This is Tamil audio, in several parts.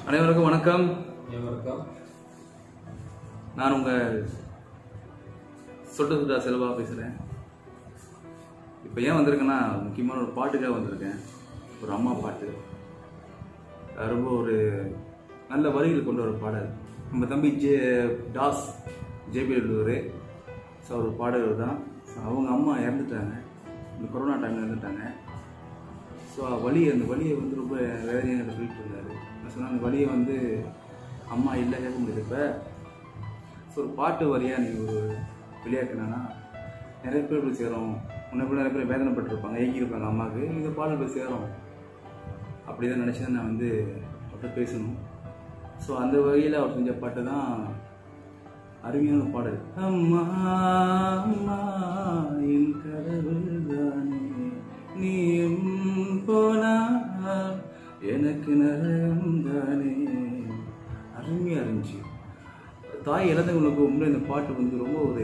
அனைவருக்கும் வணக்கம் வணக்கம் நான் உங்கள் சொட்டு சுட்டா செல்வா பேசுகிறேன் இப்போ ஏன் வந்திருக்கேன்னா முக்கியமான ஒரு பாட்டுக்காக வந்திருக்கேன் ஒரு அம்மா பாட்டு அது ரொம்ப ஒரு நல்ல வரிகள் கொண்ட ஒரு பாடல் நம்ம தம்பி ஜே டாஸ் ஜேபி லூர் ஸோ ஒரு பாடகர் தான் ஸோ அவங்க அம்மா இறந்துட்டாங்க இந்த கொரோனா டைமில் இறந்துட்டாங்க ஸோ வலி அந்த வலியை வந்து ரொம்ப வேதனையாக சொல்லிட்டு இருந்தார் நான் சொன்னேன் அந்த வலியை வந்து அம்மா இல்லை கேட்க முடியுது இப்போ ஸோ ஒரு பாட்டு வரியாக நீ ஒரு வெளியாக்குனா நிறைய பேர் போய் சேரும் முன்ன கூட நிறைய பேர் வேதனைப்பட்டிருப்பாங்க ஏங்கியிருப்பாங்க அம்மாவுக்கு இந்த பாடல் போய் சேரும் அப்படி தான் நினச்சி தான் நான் வந்து அவர்கிட்ட பேசணும் ஸோ அந்த வகையில் அவர் செஞ்ச பாட்டு தான் அருமையான பாடல் அம்மா அம்மா என் கடவுள் தானே நீயும் போனால் எனக்கு நரகம் தானே அருமையாக இருந்துச்சு தாய் இழந்தவங்களுக்கு உண்மையில இந்த பாட்டு வந்து ரொம்ப ஒரு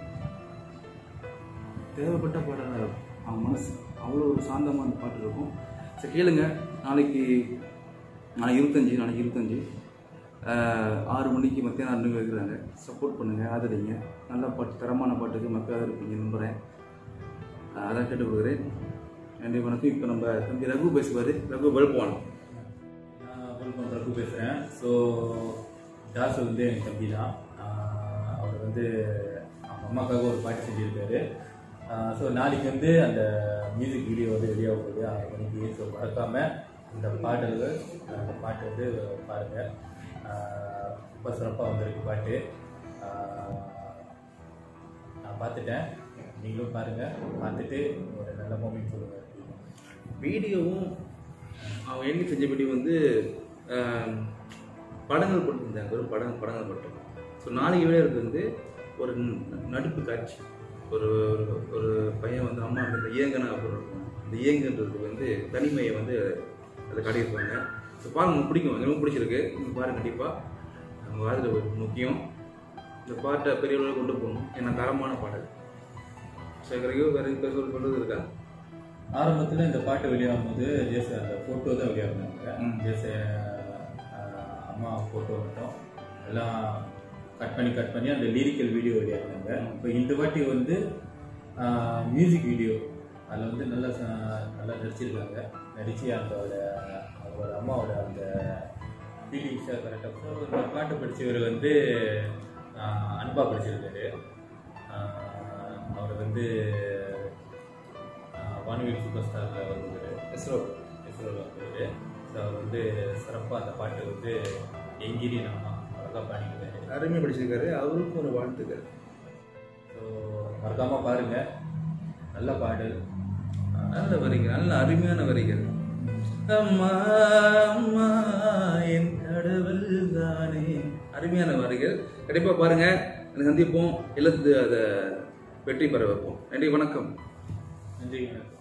தேவைப்பட்ட பாடலாக இருக்கும் அவங்க மனசு அவ்வளோ ஒரு சாந்தமான பாட்டு இருக்கும் சரி கேளுங்க நாளைக்கு நாளைக்கு இருபத்தஞ்சி நாளைக்கு இருபத்தஞ்சி ஆஹ், ஆறு மணிக்கு மத்தியானம் ஆறு மணிக்கு வைக்கிறாங்க சப்போர்ட் பண்ணுங்கள் ஆதரிங்க நல்ல பாட்டு தரமான பாட்டுக்கு மக்கள் ஆதரிப்பீங்க நம்புகிறேன் ஆஹ், அதான் கேட்டுக்கொள்கிறேன் நன்றி வணக்கம் இப்போ நம்ம தம்பி ரகு பேசுவார் ரகு வெளுப்பானோம் நான் விழுப்புரம் ரகு பேசுகிறேன் ஸோ தாஸ் வந்து என் தம்பி தான் ஆஹ் அவர் வந்து அவங்க அம்மாக்காக ஒரு பாட்டு செஞ்சுருக்காரு ஸோ நாளைக்கு வந்து அந்த மியூசிக் வீடியோ வந்து வெளியாக போகுது ஆறு மணிக்கு ஸோ மறக்காமல் இந்த பாடல்கள் அந்த பாட்டு வந்து பாருங்கள் ரொம்ப சிறப்பாக வந்திருக்கு பாட்டு ஆஹ் நான் பார்த்துட்டேன் நீங்களும் பாருங்கள் பார்த்துட்டு ஒரு நல்ல மூமெண்ட் சொல்லுங்கள் வீடியோவும் அவங்க எண்ணி செஞ்ச வீடியோ வந்து ஆம், படங்கள் போட்டுருந்தாங்க ஒரு படம் படங்கள் போட்டோம் ஸோ நாளைக்கு வீடியோ வந்து ஒரு ந- நடிப்பு காட்சி ஒரு ஒரு ஒரு பையன் வந்து அம்மா வந்து இந்த இயங்கனா அப்படின்னு இருக்கும் இந்த இயங்குன்றது வந்து தனிமையை வந்து அதை காட்டியிருப்பாங்க ஸோ பாருங்க உங்களுக்கு பிடிக்கும் எனக்கு ரொம்ப பிடிச்சிருக்கு நீங்கள் பாருங்க கண்டிப்பாக நம்ம வாழ்க்கை ஒரு முக்கியம் இந்த பாட்டை பெரிய அளவில் கொண்டு போகணும் ஏன்னா தரமான பாடல் ஸோ எங்களுக்கு வேறு இப்போ சொல்ல சொல்கிறது இருக்கா ஆரம்பத்தில் இந்த பாட்டு வெளியாகும் போது ஜேச அந்த ஃபோட்டோ தான் வெளியாகுனாங்க ம். ஜேச அஹ், அம்மா ஃபோட்டோ மட்டும் எல்லாம் கட் பண்ணி கட் பண்ணி அந்த லிரிக்கல் வீடியோ வெளியாகுனாங்க இப்போ இந்த வாட்டி வந்து மியூசிக் வீடியோ அதில் வந்து நல்லா ச- நல்லா நடிச்சிருக்காங்க நடித்து அதோட அவரோட அம்மாவோட அந்த ஃபீலிங்ஸை கரெக்டாக இந்த பாட்டு படித்தவர் வந்து அஹ், அன்பா படிச்சிருக்காரு அஹ், அவர் வந்து ஆஹ் வானவில் சூப்பர் ஸ்டாரில் வருவார் எஸ்ரோ இஸ்ரோவில் வருவார் ஸோ அவர் வந்து சிறப்பாக அந்த பாட்டு வந்து எங்கிரி நாமா அழகாக பாடிக்கிறாரு அருமை படிச்சிருக்காரு அவருக்கும் ஒரு வாழ்த்துக்கள் ஸோ மறக்காமல் பாருங்கள் நல்ல பாடல் நல்ல வரிகள் நல்ல அருமையான வரிகள் அம்மா அம்மா என் கடவுள் தானே அருமையான வரிகள் கண்டிப்பா பாருங்க எனக்கு சந்திப்போம் இல்லத்து அதை வெற்றி பெற வைப்போம் நன்றி வணக்கம் நன்றி வணக்கம்